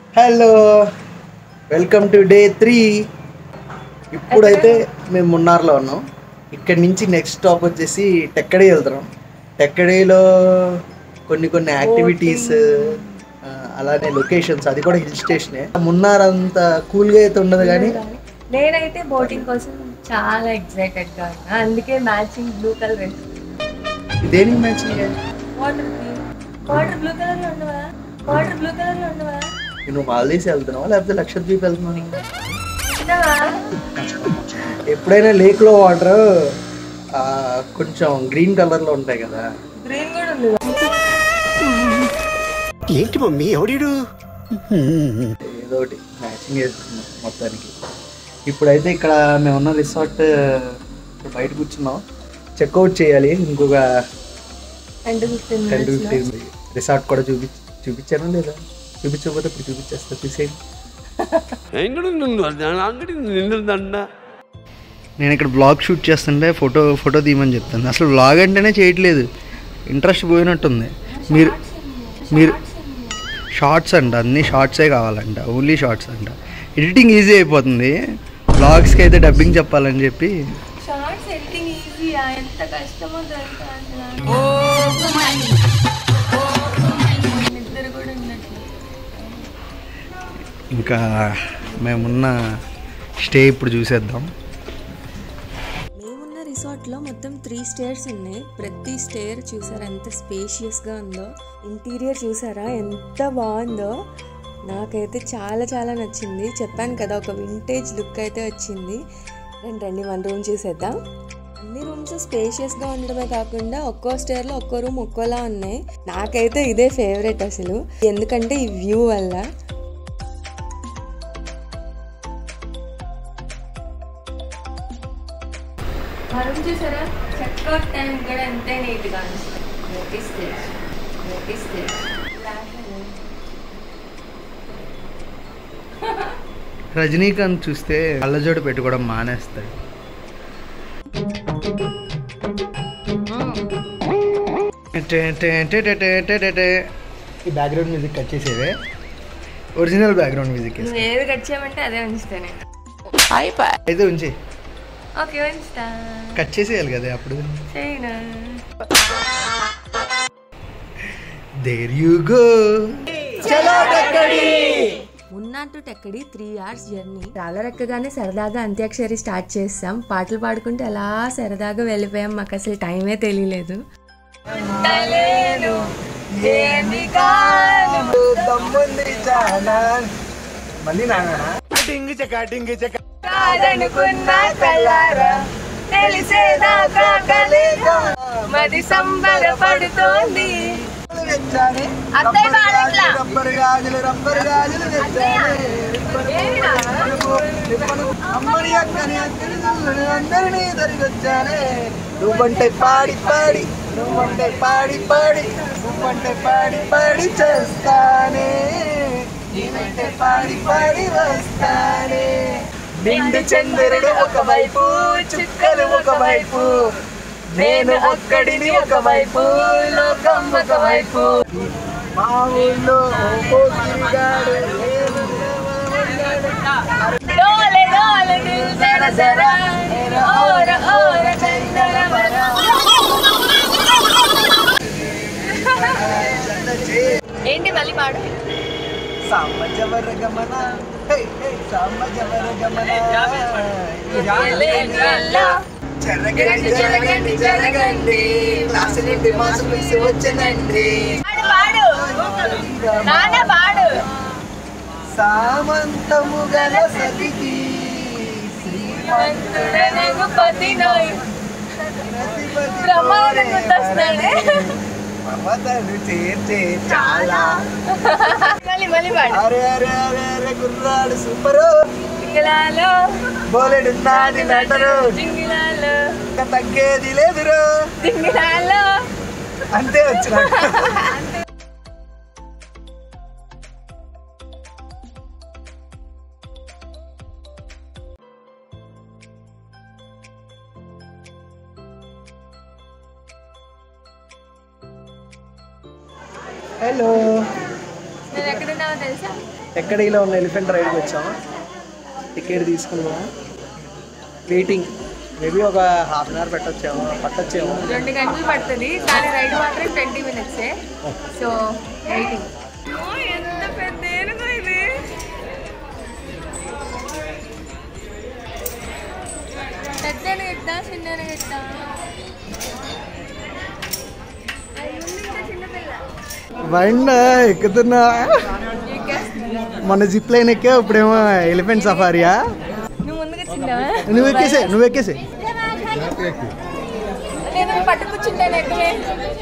Hello welcome to day three ఇప్పుడైతే మేము మున్నార్లో ఉన్నాం ఇక్కడి నుంచి నెక్స్ట్ స్టాప్ వచ్చేసి టెక్కడే వెళ్తున్నాం టెక్కడేలో కొన్ని కొన్ని యాక్టివిటీస్ అలానే లొకేషన్స్ అది కూడా హిల్ స్టేషనే మున్నార్ అంత కూల్గా అయితే ఉండదు కానీ నేనైతే బోటింగ్ కోసం చాలా ఎక్సైటెడ్ గా ఉన్నా అందుకే మ్యాచింగ్ బ్లూ కలర్ దేనికి matching water water blue colour లో ఉండవా వాటర్ బ్లూ కలర్ లో ఉండవా నువ్వు మాల్దీవ్స్ వెళ్తున్నావా లేకపోతే లక్షద్వీప్ వెళ్తున్నావు ఉండవా ఎప్పుడైనా లేక్లో వాటర్ కొంచెం గ్రీన్ కలర్లో ఉంటాయి కదా గ్రీన్ కూడా ఉంది ఏంటి మమ్మీ ఎవడీడు ఏదో ఒకటి మ్యాచింగ్ చేసుకున్నాం మొత్తానికి ఇప్పుడైతే ఇక్కడ మేమున్న రిసార్ట్ బయట కూర్చున్నాం చెక్అవుట్ చేయాలి ఇంకొక ten to fifteen ten to minutes fifteen resort కూడా చూపి చూపించాను లేదా చూపించకపోతే ఇప్పుడు చూపించేస్తా చూసేయండి అంగడి నిన్నుందన్న నేను ఇక్కడ బ్లాగ్ షూట్ చేస్తుంటే ఫోటో ఫోటో తీయమని చెప్తాను అసలు బ్లాగ్ అంటేనే చేయట్లేదు ఇంట్రెస్ట్ పోయినట్టుంది మీరు మీరు షార్ట్స్ అంట అన్ని షార్ట్సే కావాలంట ఓన్లీ షార్ట్స్ అంట ఎడిటింగ్ ఈజీ అయిపోతుంది బ్లాగ్స్కి అయితే డబ్బింగ్ చెప్పాలని చెప్పి షార్ట్స్ ఎడిటింగ్ ఈజీ ఎంత కష్టమో తెలుసా అసలు నిద్ర కూడా ఉన్నట్లు ఇంకా మేమున్న స్టే ఇప్పుడు చూసేద్దాం మేమున్న రిసార్ట్లో మొత్తం త్రీ స్టేర్స్ ఉన్నాయి ప్రతి స్టేర్ చూసారా ఎంత స్పేషియస్గా ఉందో ఇంటీరియర్ చూసారా ఎంత బాగుందో నాకైతే చాలా చాలా నచ్చింది చెప్పాను కదా ఒక వింటేజ్ లుక్ అయితే వచ్చింది రండి రండి మన రూమ్ చూసేద్దాం అన్ని రూమ్స్ స్పేషియస్గా ఉండడమే కాకుండా ఒక్కో స్టేర్లో ఒక్కో రూమ్ ఒక్కోలా ఉన్నాయి నాకైతే ఇదే ఫేవరెట్ అసలు ఎందుకంటే ఈ వ్యూ వల్ల మనం చూసారా చెక్అవుట్ టైం కూడా అంతే నీట్గా నోటిస్తే నోటిస్తే రజనీకాంత్ చూస్తే కళ్ళజోడు పెట్టుకోవడం మానేస్తాడు ఈ బ్యాక్గ్రౌండ్ మ్యూజిక్ కట్ చేసేవే ఒరిజినల్ బ్యాక్గ్రౌండ్ మ్యూజిక్ నువ్వు ఏది కట్ చేయమంటే అదే ఉంచుతానే అయితే ఉంచి ఓకే ఉంచుతా కట్ చేసేయాలి కదా అప్పుడు చేయనా there you go Munnar to Thekkady three hours journey చాలా రెక్కగానే సరదాగా అంత్యాక్షరి స్టార్ట్ చేసాం పాటలు పాడుకుంటే అలా సరదాగా వెళ్ళిపోయాం మాకు అసలు టైమే తెలియలేదు మళ్ళీ నాన్న కాదనుకున్నా కల్లారా తెలిసేదాకా కలేగా మది సంబరపడుతోంది అత్తయ్య పాడట్లా. రబ్బరు గాజులు రబ్బరు గాజులు తెచ్చానే. ఏమిరా? అమ్మని అక్కని అక్కని తల్లుని అందరినీ దరిగొచ్చానే నువ్వంటే పాడి పాడి నువ్వంటే పాడి పాడి నువ్వంటే పాడి పాడి చేస్తానే నేనంటే పాడి పాడి వస్తానే నిండు చంద్రుడు ఒకవైపు చుక్కలు ఒకవైపు నేను ఒక్కడిని ఒకవైపు లోకం ఒకవైపు మా ఊళ్ళో పోకిరిగాడు నేను డోలే డోలే దిల్ జరా జరా ఓర ఓర చందన మరా ఏంటి మళ్ళీ పాడు సామజవర గమన హే హే సామజవర గమన జరగండి జరగండి జరగండి క్లాసు నుండి మాసు పిలిచి వచ్చనండి పాడు పాడు నాన్న పాడు సామంతము గల సతికి మంతుడనగు పతి నోయ్ ప్రమాదం గుర్తొస్తాడే మమతను చేర్చే చాలా మళ్ళీ మళ్ళీ పాడు అరే అరే అరే అరే గుర్రాడు సూపరు జింగిలాలో బోలెడు నాది నటరు జింగిలాలో ఇంకా తగ్గేది లేదురు జింగిలాలో అంతే వచ్చిన నేను ఎక్కడున్నావో తెలుసా ఎక్కడిలో ఉన్న ఎలిఫెంట్ రైడ్కి వచ్చాము టికెట్ తీసుకున్నాము వెయిటింగ్ మేబీ ఒక హాఫ్ అన్ అవర్ పెట్టొచ్చాము పట్టొచ్చేమో రెండు గంటలు పడుతుంది కానీ రైడ్ మాత్రం ట్వంటీ మినిట్సే సో వెయిటింగ్ ఎంత పెద్ద ఏనుగు ఇది పెద్ద ఎత్తా చిన్న ఎత్తా బండ ఎక్కుతున్నా మన జిప్ లైన్ ఎక్కా ఇప్పుడేమో ఎలిఫెంట్ సఫారియా నువ్వు ముందుగా చిన్నవా నువ్వు ఎక్కేసే నువ్వు ఎక్కేసే నేను పట్టు కూర్చుంటాను ఎక్కలే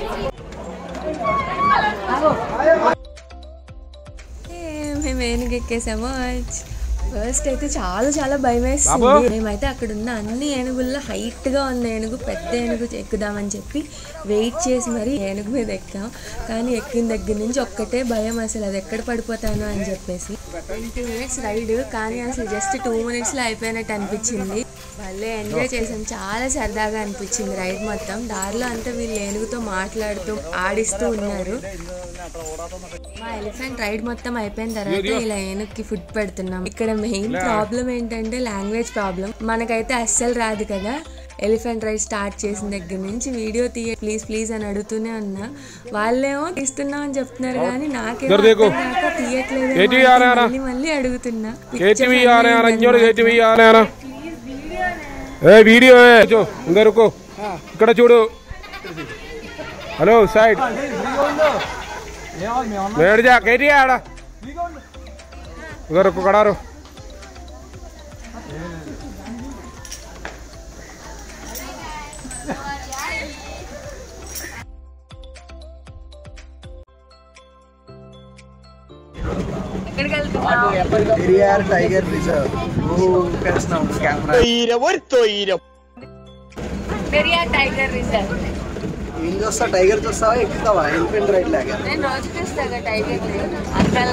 మేము ఏనుగు ఎక్కేసాము ఫస్ట్ అయితే చాలా చాలా భయం వేస్తుంది మేమైతే అక్కడ ఉన్న అన్ని ఏనుగుల్లో హైట్ గా ఉన్న ఏనుగు పెద్ద ఏనుగు ఎక్కుదామని చెప్పి వెయిట్ చేసి మరి ఏనుగు మీద ఎక్కాం కానీ ఎక్కిన దగ్గర నుంచి ఒక్కటే భయం అసలు అది ఎక్కడ పడిపోతాను అని చెప్పేసి ట్వంటీ మినిట్స్ రైడ్ కానీ అసలు జస్ట్ టూ మినిట్స్ లో అయిపోయినట్టు అనిపించింది భలే ఎంజాయ్ చేసాం చాలా సరదాగా అనిపించింది రైడ్ మొత్తం దారిలో అంతా వీళ్ళు ఏనుగుతో మాట్లాడుతూ ఆడిస్తూ ఉన్నారు మా ఎలిఫెంట్ రైడ్ మొత్తం అయిపోయిన తర్వాత ఇలా ఏనుగుకి ఫుడ్ పెడుతున్నాం ఇక్కడ మెయిన్ ప్రాబ్లం ఏంటంటే లాంగ్వేజ్ ప్రాబ్లం మనకైతే అస్సలు రాదు కదా ఎలిఫెంట్ రైడ్ స్టార్ట్ చేసిన దగ్గర నుంచి వీడియో తీయ ప్లీజ్ ప్లీజ్ అని అడుగుతూనే ఉన్నా వాళ్ళేమో తీస్తున్నాం అని చెప్తున్నారు కానీ నాకేమో అర్థం కాక తీయట్లేదు మళ్ళీ మళ్ళీ అడుగుతున్నా కేటీవీ ఆనే ఆనా ఇంజోడు కేటీవీ ఆనే ఆనా ఏ వీడియో చూ ఇంకా రుకో ఇక్కడ చూడు హలో సైడ్ మేడ్ जा కేటీ ఆడ ఇంకా రుకో కడారు ఎక్కడికి వెళ్తున్నావు పెరియార్ టైగర్ రిజర్వ్ కలిసినాం కెమెరా పెరియార్ టైగర్ రిజర్వ్ ఏం చూస్తావు టైగర్ చూస్తావా ఎక్కుతావా ఎలిఫెంట్ రైడ్ లాగా నేను రోజు చూస్తాగా టైగర్ అక్కల్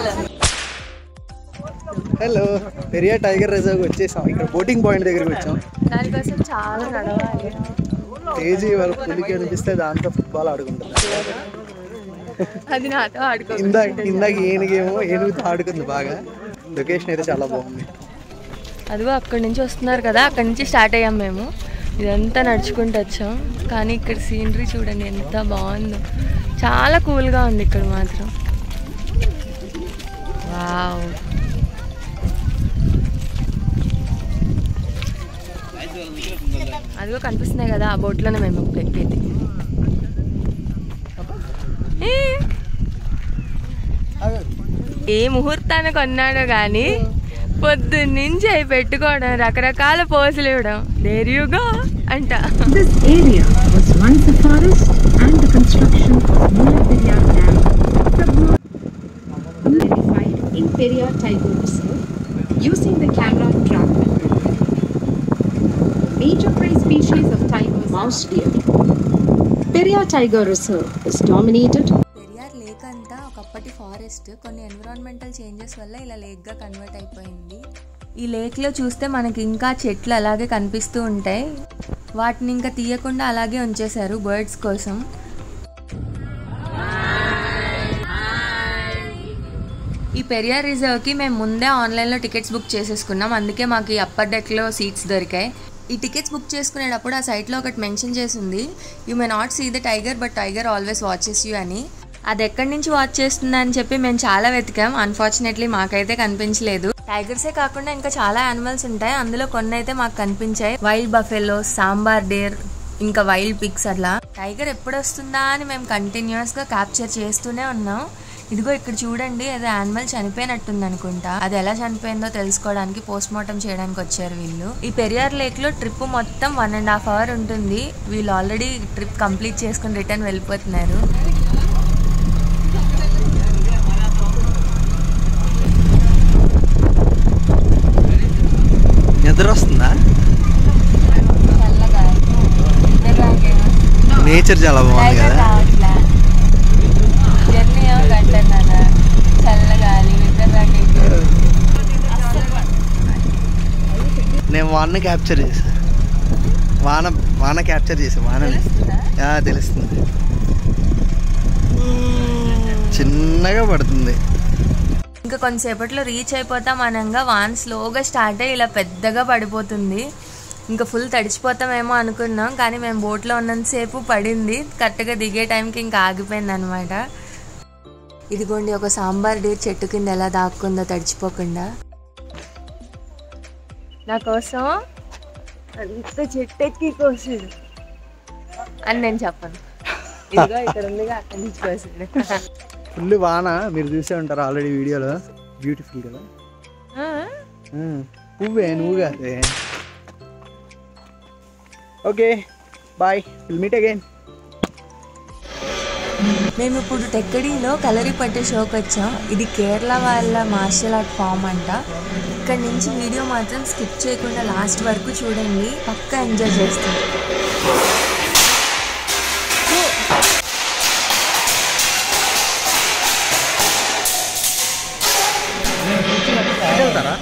హలో పెరియార్ టైగర్ రిజర్వ్ వచ్చేసాం ఇక్కడ బోటింగ్ పాయింట్ దగ్గరికి వచ్చాం దానికోసం చాలా నడవాలి తేజీ వరకు పులికి అనిపిస్తే దాంతో ఫుట్బాల్ ఆడుకుంటున్నారు అది నాతో ఆడుకో ఇందాక ఇందాక ఏనుగేమో ఏనుగుతో ఆడుకుంది బాగా లొకేషన్ అయితే చాలా బాగుంది అదిగో అక్కడి నుంచి వస్తున్నారు కదా అక్కడి నుంచి స్టార్ట్ అయ్యాం మేము ఇదంతా నడుచుకుంటూ వచ్చాం కానీ ఇక్కడ సీనరీ చూడండి ఎంత బాగుందో చాలా కూల్గా ఉంది ఇక్కడ మాత్రం వావ్ అదిగో కనిపిస్తున్నాయి కదా ఆ బోట్లోనే మేము ఇప్పుడు ఎక్కేది ఏ, ఏ ముహూర్తాన్ని కొన్నాడో కానీ పొద్దున్నుంచి అవి పెట్టుకోవడం రకరకాల పోజులు ఇవ్వడం దేరియుగా అంట This area was once a forest and the construction of Mullaperiyar Dam February identified in Periyar Tiger Reserve using the camera trap method. Major prey species of tigers mouse deer. Periyar Tiger Reserve is dominated Periyar lake అంతా ఒకప్పటి forest కొన్ని environmental changes వల్ల ఇలా లేక్గా convert అయిపోయింది ఈ లేక్లో చూస్తే మనకి ఇంకా చెట్లు అలాగే కనిపిస్తూ ఉంటాయి వాటిని ఇంకా తీయకుండా అలాగే ఉంచేశారు బర్డ్స్ కోసం ఈ పెరియార్ రిజర్వ్కి మేము ముందే ఆన్లైన్లో టికెట్స్ బుక్ చేసేసుకున్నాం అందుకే మాకు ఈ అప్పర్ డెక్లో సీట్స్ దొరికాయి ఈ టికెట్స్ బుక్ చేసుకునేటప్పుడు ఆ సైట్లో ఒకటి మెన్షన్ చేసింది you may not see the tiger but tiger always watches you అని అది ఎక్కడి నుంచి వాచ్ చేస్తుంది అని చెప్పి మేము చాలా వెతికాం అన్ఫార్చునేట్లీ మాకైతే కనిపించలేదు టైగర్సే కాకుండా ఇంకా చాలా యానిమల్స్ ఉంటాయి అందులో కొన్ని అయితే మాకు కనిపించాయి వైల్డ్ బఫెలో సాంబార్ డేర్ ఇంకా వైల్డ్ పిక్స్ అట్లా టైగర్ ఎప్పుడు వస్తుందా అని మేము కంటిన్యూస్ గా క్యాప్చర్ చేస్తూనే ఉన్నాం ఇదిగో ఇక్కడ చూడండి ఏదో యానిమల్ చనిపోయినట్టుంది అనుకుంటా అది ఎలా చనిపోయిందో తెలుసుకోవడానికి పోస్ట్ మార్టం చేయడానికి వచ్చారు వీళ్ళు ఈ పెరియార్ లేక్ లో ట్రిప్ మొత్తం వన్ అండ్ హాఫ్ అవర్ ఉంటుంది వీళ్ళు ఆల్రెడీ ట్రిప్ కంప్లీట్ చేసుకుని రిటర్న్ వెళ్ళిపోతున్నారు నిద్ర వస్తుందా చల్లగా నేచర్ చాలా బాగుంది టైగర్ కదా రావట్లా జర్నీ ఏమో గంటన్నర చల్లగాలి నిద్ర రాకేకి నేను వాన క్యాప్చర్ చేసా వాన వాన క్యాప్చర్ చేసా వానని ఆ, తెలుస్తుంది చిన్నగా పడుతుంది ఇంకా కొంతసేపట్లో రీచ్ అయిపోతాం అనంగా వాన్ స్లోగా స్టార్ట్ అయ్యి ఇలా పెద్దగా పడిపోతుంది ఇంకా ఫుల్ తడిచిపోతామేమో అనుకున్నాం కానీ మేము బోట్లో ఉన్నంతసేపు పడింది కరెక్ట్గా దిగే టైంకి ఇంకా ఆగిపోయింది అనమాట ఇదిగోండి ఒక సాంబార్ డీర్ చెట్టు కింద ఎలా దాక్కుందో తడిచిపోకుండా నా కోసం అంత చెట్టు ఎక్కి కోసాడు అని నేను చెప్పను ఇదిగో ఇక్కడ ఉందిగా అక్కడి నుంచి కోసాడు ఫుల్ వాన మీరు చూసే ఉంటారు ఆల్రెడీ వీడియోలో బ్యూటిఫుల్ కదా ఉమ్, పువ్వే నువ్వు కాదే okay bye will meet again మేము ఇప్పుడు టెక్కడిలో కలరి పట్టే షోకి వచ్చాం ఇది కేరళ వాళ్ళ మార్షల్ ఆర్ట్ ఫామ్ అంట ఇక్కడ నుంచి వీడియో మాత్రం స్కిప్ చేయకుండా లాస్ట్ వరకు చూడండి పక్కా ఎంజాయ్ చేస్తాం వెళ్తారా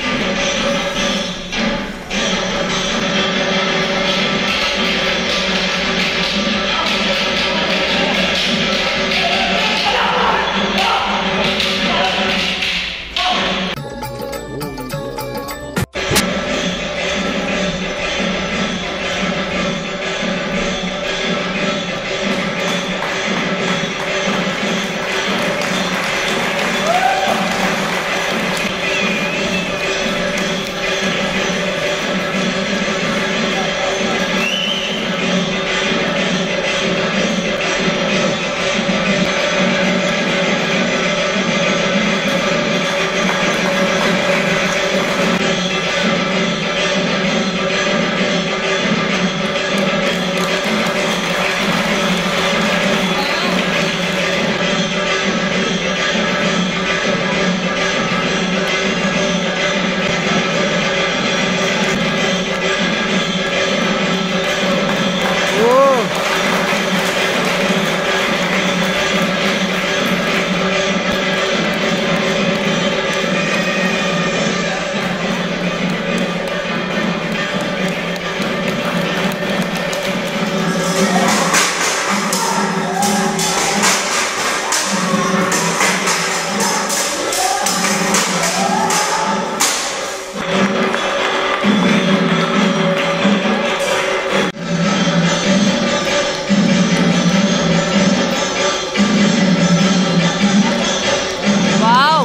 వావ్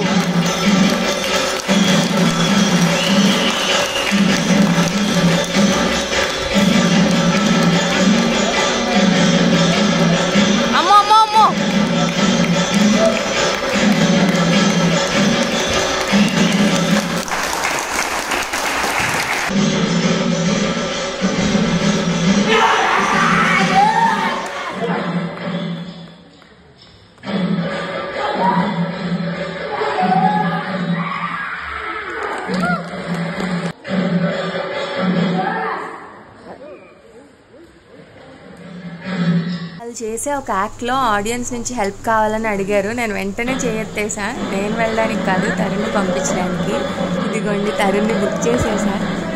అమ్మో అమ్మో అమ్మో వాళ్ళు చేసే ఒక యాక్ట్లో ఆడియన్స్ నుంచి హెల్ప్ కావాలని అడిగారు నేను వెంటనే చేయెత్తేసా నేను వెళ్ళడానికి కాదు తరుణ్ని పంపించడానికి ఇదిగోండి తరుణ్ని బుక్ చేసేసా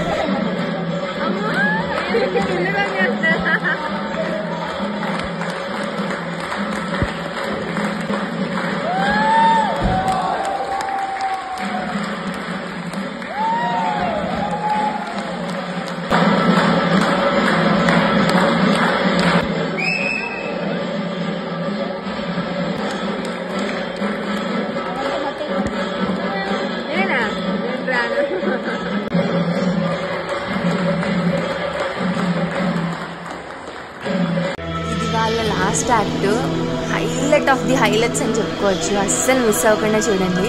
ఇది వాళ్ళ last act highlight of the highlights అని చెప్పుకోవచ్చు అస్సలు మిస్ అవ్వకుండా చూడండి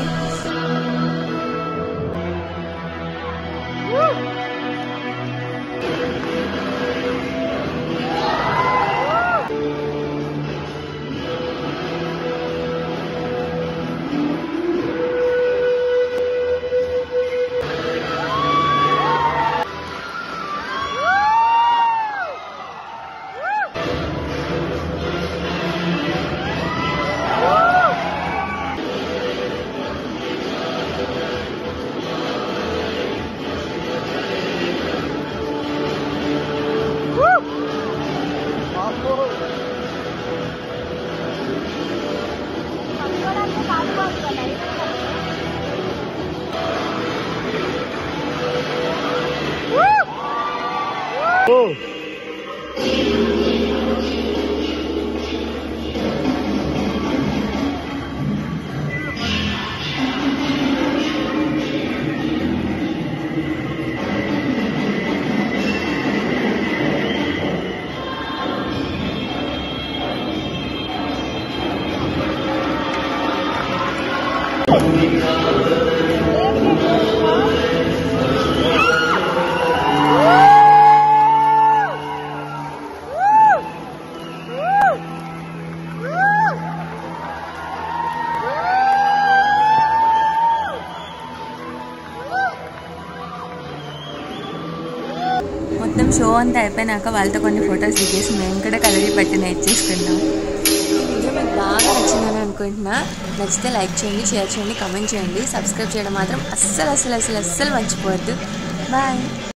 మొత్తం షో అంతా అయిపోయినాక వాళ్ళతో కొన్ని ఫొటోస్ దిగేసి మేము కూడా కలరీ పట్టి నేర్చేసుకున్నాం ఈ వీడియో మీకు బాగా నచ్చిందని అనుకుంటున్నా నచ్చితే లైక్ చేయండి షేర్ చేయండి కామెంట్ చేయండి సబ్స్క్రైబ్ చేయడం మాత్రం అస్సలు అస్సలు అస్సలు అస్సలు మర్చిపోవద్దు బాయ్